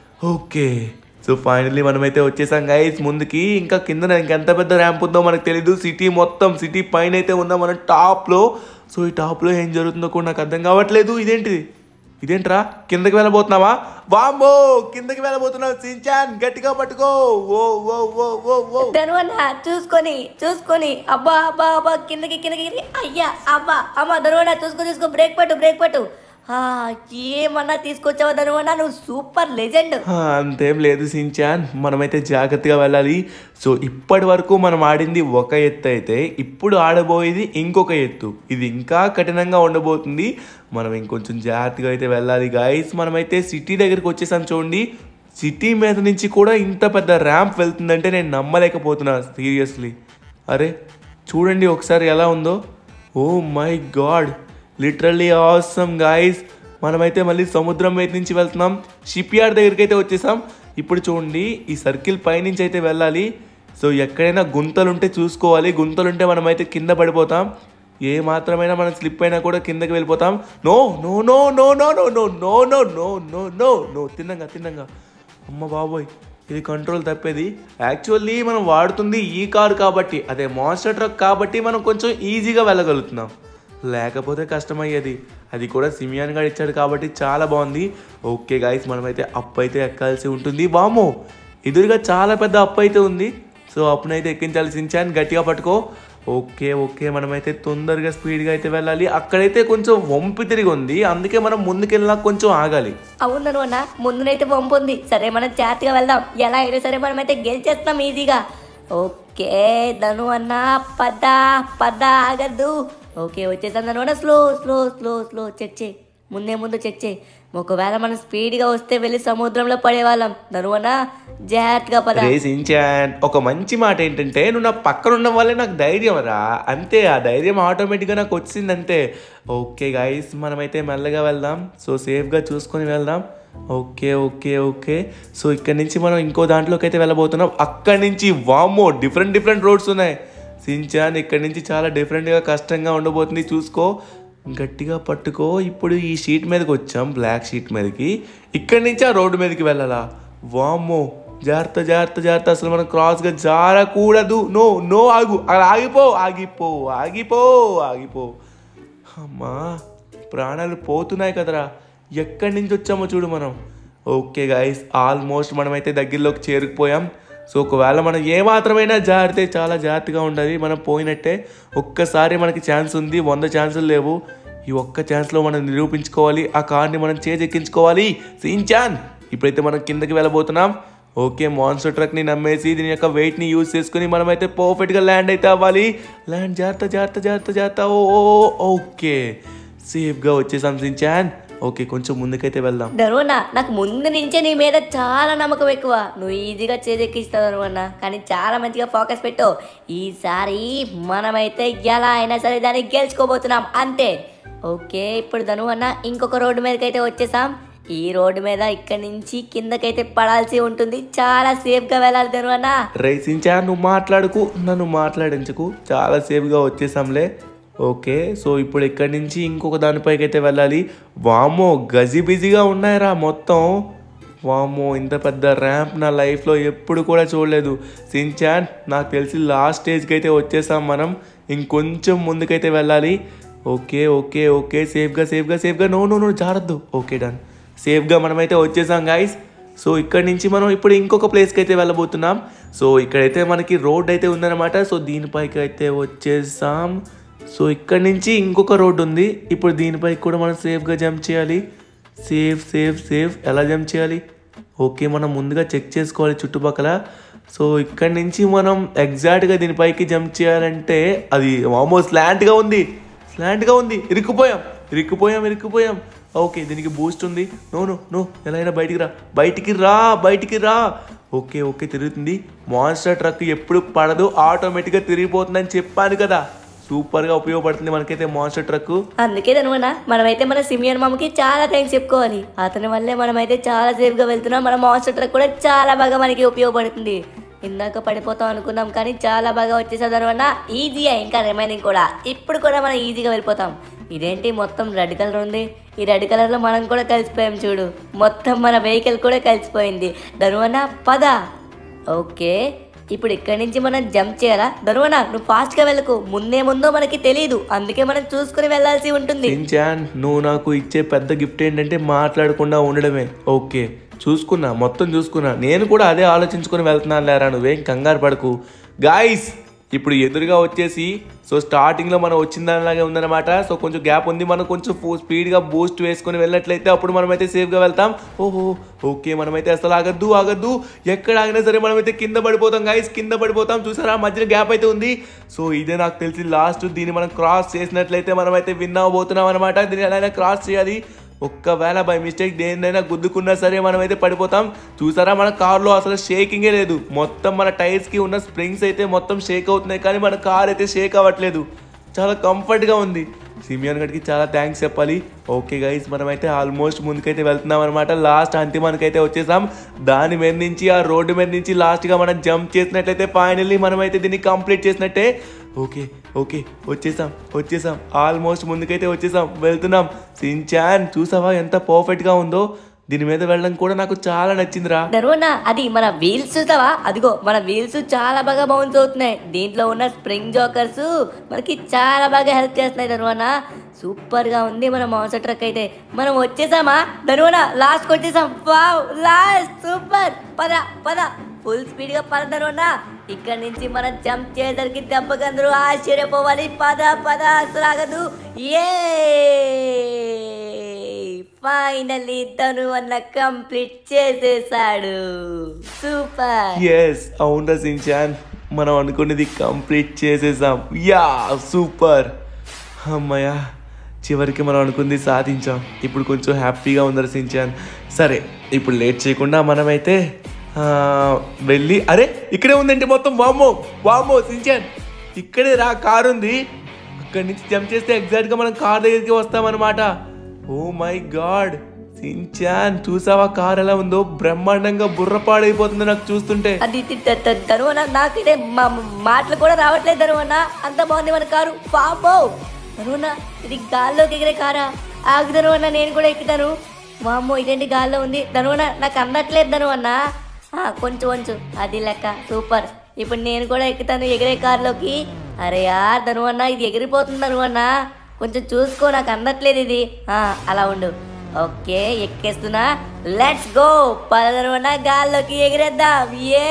ఓకే సో ఫైనల్లీ మనమైతే వచ్చేసాం గైస్ ముందుకి ఇంకా కింద ఇంకెంత పెద్ద ర్యాంప్ ఉందో మనకు తెలీదు సిటీ మొత్తం సిటీ పైన అయితే ఉందాం మనం టాప్లో సో ఈ టాప్లో ఏం జరుగుతుందో కూడా నాకు అర్థం కావట్లేదు ఇదేంటిది ఇదేంట్రా కిందకి వెళ్ళబోతున్నావా వామ్మో కిందకి వెళ్ళబోతున్నావు సించాన్ గట్టిగా పట్టుకో ఓ ఓ ఓ ఓ ఓ ధనువన్న చూసుకొని చూసుకొని అబ్బా అబ్బా అబ్బా కిందకి కిందకి కిందకి. అయ్యా అబ్బా అమ్మా ధనువన్న చూసుకో చూసుకో బ్రేక్ పట్టు బ్రేక్ పట్టు ఆ, ఏమన్నా తీసుకొచ్చావా ధనువన్న నువ్వు సూపర్ లెజెండ్ ఆ, అంతేం లేదు సించాన్ మనమైతే జాగ్రత్తగా వెళ్ళాలి సో ఇప్పటి వరకు మనం ఆడింది ఒక ఎత్తు అయితే ఇప్పుడు ఆడబోయేది ఇంకొక ఎత్తు ఇది ఇంకా కఠినంగా ఉండబోతుంది మనం ఇంకొంచెం జాగ్రత్తగా అయితే వెళ్ళాలి గాయస్ మనమైతే సిటీ దగ్గరికి వచ్చేసాం చూడండి సిటీ మీద నుంచి కూడా ఇంత పెద్ద ర్యాంప్ వెళ్తుందంటే నేను నమ్మలేకపోతున్నా సీరియస్లీ అరే చూడండి ఒకసారి ఎలా ఉందో oh my god literally awesome guys మనమైతే మళ్ళీ సముద్రం వైపు నుంచి వెళ్తున్నాం షిప్ యార్డ్ దగ్గరికి అయితే వచ్చేసాం ఇప్పుడు చూడండి ఈ సర్కిల్ పైనుంచి అయితే వెళ్ళాలి సో ఎక్కడైనా గుంతలు ఉంటే చూసుకోవాలి గుంతలు ఉంటే మనమైతే కింద పడిపోతాం ఏ మాత్రమైనా మనం స్లిప్ అయినా కూడా కిందకి వెళ్ళిపోతాం no no no no no no no no no no no no no తిన్నంగా తిన్నంగా అమ్మ బాబోయ్ ఇది కంట్రోల్ తప్పేది యాక్చువల్లీ మనం వాడుతుంది ఈ కారు కాబట్టి అదే మాన్స్టర్ ట్రక్ కాబట్టి మనం కొంచెం ఈజీగా వెళ్ళగలుగుతున్నాం లేకపోతే కష్టమయ్యేది అది కూడా సిమియాన్ గారు ఇచ్చాడు కాబట్టి చాలా బాగుంది ఓకే గాయస్ మనమైతే అప్ అయితే ఎక్కాల్సి ఉంటుంది వామో ఎదురుగా చాలా పెద్ద అప్ అయితే ఉంది సో అప్పునైతే ఎక్కించాలి సించాన్ గట్టిగా పట్టుకో ఓకే ఓకే మనమైతే తొందరగా స్పీడ్గా అయితే వెళ్ళాలి అక్కడైతే కొంచెం వంపి తిరిగి ఉంది అందుకే మనం ముందుకెళ్ళినా కొంచెం ఆగాలి అవును అన్న ముందునైతే పంపు ఉంది సరే మనం జాగ్రత్తగా వెళ్దాం ఎలా అయినా సరే మనమైతే గెలిచేస్తాం ఈజీగా ఓకే ధను అన్న పద పద ఆగద్దు ఓకే వచ్చేసాం ధను అన్న slow slow slow slow check చేయి ముందే ముందు చెక్ చేయి ఒకవేళ మనం స్పీడ్గా వస్తే వెళ్ళి సముద్రంలో పడేవాళ్ళం ధను అన్న జాగ్రత్తగా పద రే సించాన్ ఒక మంచి మాట ఏంటంటే నువ్వు నా పక్కన ఉండడం వల్లే నాకు ధైర్యం రా అంతే ఆ ధైర్యం ఆటోమేటిక్గా నాకు వచ్చింది అంతే ఓకే గైస్ మనమైతే మెల్లగా వెళ్దాం సో సేఫ్గా చూసుకొని వెళ్దాం ఓకే ఓకే ఓకే సో ఇక్కడ నుంచి మనం ఇంకో దాంట్లోకి అయితే వెళ్ళబోతున్నాం అక్కడి నుంచి వామో డిఫరెంట్ డిఫరెంట్ రోడ్స్ ఉన్నాయి సించాన్ ఇక్కడ నుంచి చాలా డిఫరెంట్గా కష్టంగా ఉండబోతుంది చూసుకో గట్టిగా పట్టుకో ఇప్పుడు ఈ షీట్ మీదకి వచ్చాం బ్లాక్ షీట్ మీదకి ఇక్కడి నుంచి ఆ రోడ్డు మీదకి వెళ్ళాలా వామ్మో జాగ్రత్త జాగ్రత్త జాగ్రత్త అసలు మనం క్రాస్గా జారకూడదు నో నో ఆగు అలా ఆగిపో ఆగిపో ఆగిపో ఆగిపో అమ్మా ప్రాణాలు పోతున్నాయి కదరా ఎక్కడి నుంచి వచ్చామో చూడు మనం ఓకే గైస్ ఆల్మోస్ట్ మనమైతే దగ్గరలోకి చేరుకుపోయాం సో ఒకవేళ మనం ఏ మాత్రమైనా జారితే చాలా జాగ్రత్తగా ఉండాలి మనం పోయినట్టే ఒక్కసారి మనకి ఛాన్స్ ఉంది వంద ఛాన్సులు లేవు ఈ ఒక్క ఛాన్స్లో మనం నిరూపించుకోవాలి ఆ కార్ని మనం చేజెక్కించుకోవాలి సించాన్ ఇప్పుడైతే మనం కిందకి వెళ్ళబోతున్నాం ఓకే మాన్స్టర్ ట్రక్ని నమ్మేసి దీని యొక్క వెయిట్ని యూజ్ చేసుకుని మనమైతే పర్ఫెక్ట్గా ల్యాండ్ అయితే అవ్వాలి ల్యాండ్ జాగ్రత్త జాగ్రత్త జాగ్రత్త జాగ్రత్త ఓ ఓ, ఓకే సేఫ్గా వచ్చేసాం సించాన్ ఓకే కొంచెం ముందుకైతే వెళ్దాం ధనువన్న నాకు ముందు నుంచే నీ మీద చాలా నమ్మకం ఎక్కువ నువ్వు ఈజీగా చేజెక్కిస్తావు ధనువన్న కానీ చాలా మంచిగా ఫోకస్ పెట్టు ఈసారి మనమైతే ఎలా అయినా సరే దాన్ని గెలుచుకోబోతున్నాం అంతే ఓకే ఇప్పుడు ధనువన్న ఇంకొక రోడ్డు మీదకి అయితే వచ్చేసాం ఈ రోడ్డు మీద ఇక్కడి నుంచి కిందకైతే పడాల్సి ఉంటుంది చాలా సేఫ్గా వెళ్ళాలి ధనువన్న రేసించా నువ్వు మాట్లాడుకు నన్ను మాట్లాడించకు చాలా సేఫ్గా వచ్చేసాంలే ఓకే సో ఇప్పుడు ఇక్కడి నుంచి ఇంకొక దానిపైకి అయితే వెళ్ళాలి వామో గజి బిజీగా ఉన్నాయిరా మొత్తం వామో ఇంత పెద్ద ర్యాంప్ నా లైఫ్లో ఎప్పుడు కూడా చూడలేదు సించాన్ నాకు తెలిసి లాస్ట్ స్టేజ్కి అయితే వచ్చేసాం మనం ఇంకొంచెం ముందుకైతే వెళ్ళాలి ఓకే ఓకే ఓకే సేఫ్గా సేఫ్గా సేఫ్గా నో నో నో జారద్దు ఓకే డన్ సేఫ్గా మనమైతే వచ్చేసాం గాయస్ సో ఇక్కడ నుంచి మనం ఇప్పుడు ఇంకొక ప్లేస్కి అయితే వెళ్ళబోతున్నాం సో ఇక్కడైతే మనకి రోడ్ అయితే ఉందన్నమాట సో దీనిపైకి అయితే వచ్చేసాం సో ఇక్కడ నుంచి ఇంకొక రోడ్ ఉంది ఇప్పుడు దీనిపైకి కూడా మనం సేఫ్గా జంప్ చేయాలి సేఫ్ సేఫ్ సేఫ్ ఎలా జంప్ చేయాలి ఓకే మనం ముందుగా చెక్ చేసుకోవాలి చుట్టుపక్కల సో ఇక్కడ నుంచి మనం ఎగ్జాక్ట్గా దీనిపైకి జంప్ చేయాలంటే అది ఆల్మోస్ట్ స్లాంట్గా ఉంది స్లాంట్గా ఉంది ఇరుక్కుపోయాం ఇరుక్కుపోయాం ఇరుక్కుపోయాం ఓకే దీనికి బూస్ట్ ఉంది నో నో నో ఎలా అయినా బయటికి రా బయటికి రా బయటికి రా ఓకే ఓకే తిరుగుతుంది మాన్స్టర్ ట్రక్ ఎప్పుడు పడదు ఆటోమేటిక్గా తిరిగిపోతుందని చెప్పాను కదా సూపర్గా ఉపయోగపడుతుంది మనకైతే మాన్స్టర్ ట్రక్ అందుకే ధనువన్న మనమైతే మన సిమియన్ మామకి చాలా థ్యాంక్స్ చెప్పుకోవాలి అతని వల్లే మనమైతే చాలా సేఫ్గా వెళ్తున్నాం మన మాన్స్టర్ ట్రక్ కూడా చాలా బాగా మనకి ఉపయోగపడుతుంది ఇందాక పడిపోతాం అనుకున్నాం కానీ చాలా బాగా వచ్చేసాం ధనువన్న ఈజీయే ఇంకా రిమైనింగ్ కూడా ఇప్పుడు కూడా మనం ఈజీగా వెళ్ళిపోతాం ఇదేంటి మొత్తం రెడ్ కలర్ ఉంది ఈ రెడ్ కలర్లో మనం కూడా కలిసిపోయాం చూడు మొత్తం మన వెహికల్ కూడా కలిసిపోయింది ధనువన్న పద ఓకే ఇప్పుడు ఇక్కడి నుంచి మనం జంప్ చేయాలా ధనువన నువ్వు ఫాస్ట్గా వెళ్ళకు ముందే ముందో మనకి తెలియదు అందుకే మనం చూసుకుని వెళ్ళాల్సి ఉంటుంది సించాన్ నువ్వు నాకు ఇచ్చే పెద్ద గిఫ్ట్ ఏంటంటే మాట్లాడకుండా ఉండడమే ఓకే చూసుకున్నా మొత్తం చూసుకున్నా నేను కూడా అదే ఆలోచించుకొని వెళ్తున్నాను లేరా నువ్వేం కంగారు పడకు గాయస్ ఇప్పుడు ఎదురుగా వచ్చేసి సో స్టార్టింగ్లో మనం వచ్చిన దానిలాగే ఉందన్నమాట సో కొంచెం గ్యాప్ ఉంది మనం కొంచెం ఫూ స్పీడ్గా బూస్ట్ వేసుకొని వెళ్ళినట్లయితే అప్పుడు మనమైతే సేఫ్గా వెళ్తాం ఓహో ఓకే మనమైతే అసలు ఆగద్దు ఆగద్దు ఎక్కడ ఆగినా సరే మనమైతే కింద పడిపోతాం గాయస్ కింద పడిపోతాం చూసారా మధ్యలో గ్యాప్ అయితే ఉంది సో ఇదే నాకు తెలిసి లాస్ట్ దీన్ని మనం క్రాస్ చేసినట్లయితే మనమైతే విన్ అవ్వబోతున్నాం అనమాట దీన్ని ఎలా అయినా క్రాస్ చేయాలి ఒక్కవేళ బై మిస్టేక్ దేన్నైనా గుద్దుకున్నా సరే మనమైతే పడిపోతాం చూసారా మన కార్లో అసలు షేకింగే లేదు మొత్తం మన టైర్స్కి ఉన్న స్ప్రింగ్స్ అయితే మొత్తం షేక్ అవుతున్నాయి కానీ మన కార్ అయితే షేక్ అవ్వట్లేదు చాలా కంఫర్ట్గా ఉంది సిమియన్ గడికి చాలా థ్యాంక్స్ చెప్పాలి ఓకే గైస్ మనమైతే ఆల్మోస్ట్ ముందుకైతే వెళ్తున్నాం అనమాట లాస్ట్ అంతిమానికైతే వచ్చేసాం దాని మీద నుంచి ఆ రోడ్డు మీద నుంచి లాస్ట్గా మనం జంప్ చేసినట్లయితే ఫైనల్లీ మనమైతే దీన్ని కంప్లీట్ చేసినట్టే ఓకే ఓకే వచ్చేసాం వచ్చేసాం ఆల్మోస్ట్ ముందుకైతే వచ్చేసాం వెళ్తున్నాం సించాన్ చూసావా ఎంత పర్ఫెక్ట్ గా ఉందో దీని మీద వెళ్ళడం కూడా నాకు చాలా నచ్చిందిరా ధనువన్న అది మన వీల్స్ చూసావా అదిగో మన వీల్స్ చాలా బాగా బౌన్స్ అవుతున్నాయి దీంట్లో ఉన్న స్ప్రింగ్ జోకర్స్ మనకి చాలా బాగా హెల్ప్ చేస్తున్నాయి ధనువన్న సూపర్ గా ఉంది మన మోస ట్రక్ అయితే మనం వచ్చేసామా ధనువన్న లాస్ట్ వచ్చేసాం వావ్ లాస్ట్ సూపర్ పద పద ఫుల్ స్పీడ్ గా పద ధనువన్న ఇక్కడ నుంచి మనం జంప్ చేసరికి దెబ్బకి అందరూ ఆశ్చర్యపోవాలి పద పద అసలు ఆగదు ఏ ఫైనల్లీ తను అన్న కంప్లీట్ చేసేసాడు సూపర్ ఎస్ అవునరా సించాన్ మనం అనుకున్నది కంప్లీట్ చేసేసాం యా సూపర్ అమ్మయ్యా చివరికి మనం అనుకుంది సాధించాం ఇప్పుడు కొంచెం హ్యాపీగా ఉందరా సించాన్ సరే ఇప్పుడు లేట్ చేయకుండా మనమైతే ఆ, వెళ్ళి అరే ఇక్కడే ఉందండి మొత్తం వామో వామో సించాన్ ఇక్కడే రా కారు ఉంది అక్కడి నుంచి జంప్ చేస్తే ఎగ్జాక్ట్గా మనం కార్ దగ్గరికి వస్తామన్నమాట ఓ మై గాడ్ సించాన్ చూసావా కార్ ఎలా ఉందో బ్రహ్మాండంగా బుర్ర పాడైపోతుంది నాకు చూస్తుంటే అది ధనువన నాకైతే మా మాటలు కూడా రావట్లేదు ధనువన్న అంత బాగుంది మన కారు పాపో ధనువన్న ఇది గాల్లోకి ఎగిరే కారా ఆగు ధనువన్న నేను కూడా ఎక్కుతాను వామ్మో ఇదేంటి గాల్లో ఉంది ధనువన్న నాకు అందట్లేదు ధనువన్న ఆ, కొంచెం కొంచెం అది లెక్క సూపర్ ఇప్పుడు నేను కూడా ఎక్కుతాను ఎగిరే కారులోకి అరే యార్ ధనువన్న ఇది ఎగిరిపోతుంది ధనువన్న కొంచెం చూసుకో నాకు అందట్లేదు ఇది ఆ, అలా ఉండు ఓకే ఎక్కేస్తున్నా లెట్స్ గో పదనరువన్న గాల్లోకి ఎగిరేద్దాం ఏ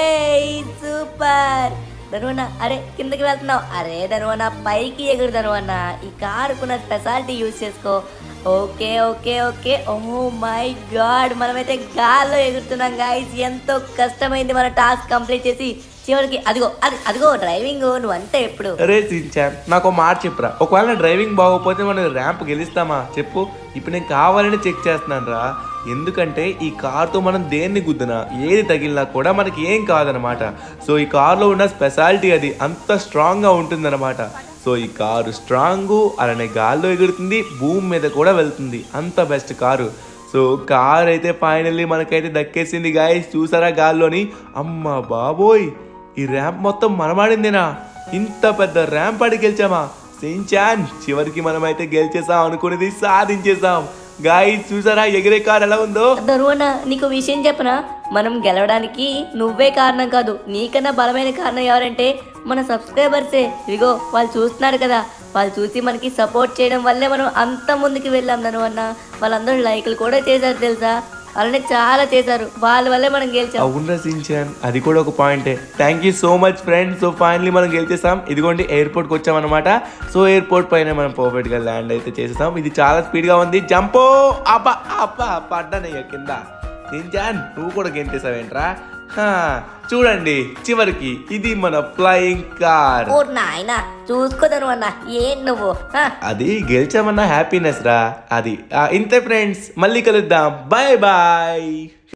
సూపర్ ధనువన్న అరే కిందకి వెళ్తున్నావు అరే ధనువన్న పైకి ఎగురు ధనువన్న ఈ కారుకున్న స్పెషాలిటీ యూజ్ చేసుకో okay okay okay oh my god మనమైతే గాల్లో ఎగురుతున్నాం గాయస్ ఎంతో కష్టమైంది మన టాస్క్ కంప్లీట్ చేసి చివరికి అదిగో అది అదిగో డ్రైవింగ్ నువ్వు అంతే ఎప్పుడు అరే సించాన్ నాకు ఒక మాట చెప్పురా ఒకవేళ నా డ్రైవింగ్ బాగోకపోతే మనం ర్యాంప్ గెలుస్తామా చెప్పు ఇప్పుడు నేను కావాలని చెక్ చేస్తున్నాను రా ఎందుకంటే ఈ కార్తో మనం దేన్ని గుద్దినా ఏది తగిలినా కూడా మనకి ఏం కాదనమాట సో ఈ కార్లో ఉన్న స్పెషాలిటీ అది అంత స్ట్రాంగ్గా ఉంటుందన్నమాట సో ఈ కారు స్ట్రాంగ్ అలానే గాల్లో ఎగురుతుంది భూమి మీద కూడా వెళ్తుంది అంత బెస్ట్ కారు సో కార్ అయితే ఫైనల్లీ మనకైతే దక్కేసింది గాయస్ చూసారా గాల్లోని అమ్మ బాబోయ్ ఈ ర్యాంప్ మొత్తం మనమాడిందేనా ఇంత పెద్ద ర్యాంప్ ఆడి గెలిచామా సించాన్ చివరికి మనమైతే గెలిచేసాం అనుకునేది సాధించేసాం గాయస్ చూసారా ఎగిరే కార్ ఎలా ఉందో దరువన నీకు విషయం చెప్పనా మనం గెలవడానికి నువ్వే కారణం కాదు నీకన్నా బలమైన కారణం ఎవరంటే మన సబ్స్క్రైబర్సే ఇదిగో వాళ్ళు చూస్తున్నారు కదా వాళ్ళు చూసి మనకి సపోర్ట్ చేయడం వల్లే మనం అంత ముందుకు వెళ్ళాం దరువన్న వాళ్ళందరూ లైకులు కూడా చేశారు తెలుసా అలానే చాలా చేశారు వాళ్ళ వల్లే మనం గెలిచాం అవునరా సించాన్ అది కూడా ఒక పాయింటే thank you so much friends so finally మనం గెలిచేసాం ఇదిగోండి ఎయిర్పోర్ట్కి వచ్చామన్నమాట సో ఎయిర్పోర్ట్ పైన మనం పర్ఫెక్ట్ గా ల్యాండ్ అయితే చేసేసాం ఇది చాలా స్పీడ్ గా ఉంది జంపో అబ్బా అబ్బా పడ్డానయ్య కింద సించాన్ నువ్వు కూడా గెంతేసావేంట్రా హా, చూడండి చివరికి ఇది మన ఫ్లయింగ్ కార్ ఓ నాయన చూసుకో దరువన్న ఏం నువ్వు హ. అది గెలిచామన్న హ్యాపీనెస్ రా అది ఆ, ఇంతే ఫ్రెండ్స్ మళ్ళీ కలుద్దాం బాయ్ బాయ్